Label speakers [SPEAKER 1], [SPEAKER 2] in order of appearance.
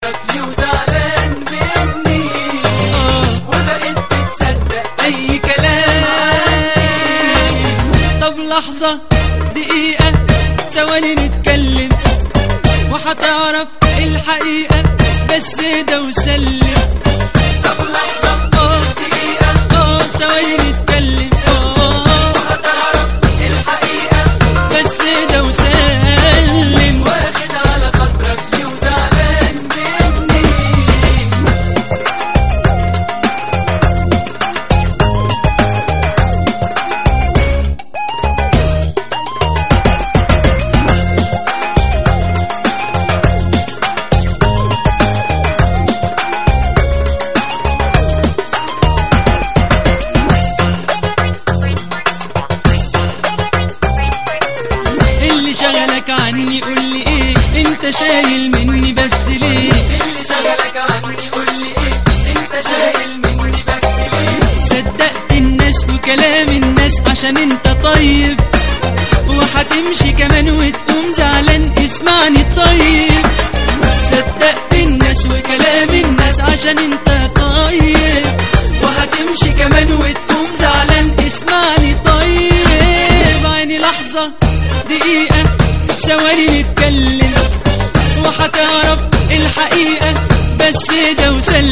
[SPEAKER 1] خاطرك ليه وزعلان مني وبقيت بتصدق
[SPEAKER 2] اي كلام طب لحظة دقيقة ثواني نتكلم وهتعرف الحقيقة بس ده وسلم
[SPEAKER 1] طب لحظة
[SPEAKER 2] اه
[SPEAKER 1] دقيقة
[SPEAKER 2] اه ثواني نتكلم اه
[SPEAKER 1] هتعرف الحقيقة
[SPEAKER 2] بس ده وسلم
[SPEAKER 1] واخد على خاطرك ليه وزعلان مني
[SPEAKER 2] اللي شغلك عني قول لي ايه انت شايل مني بس ليه
[SPEAKER 1] اللي شغلك عني قول لي ايه انت شايل مني بس ليه
[SPEAKER 2] صدقت الناس وكلام الناس عشان انت طيب وهتمشي كمان وتقوم زعلان اسمعني طيب صدقت الناس وكلام الناس عشان انت طيب وهتمشي كمان وتقوم زعلان اسمعني طيب عيني لحظة دقيقة ثواني نتكلم وهتعرف الحقيقة بس ده وسلم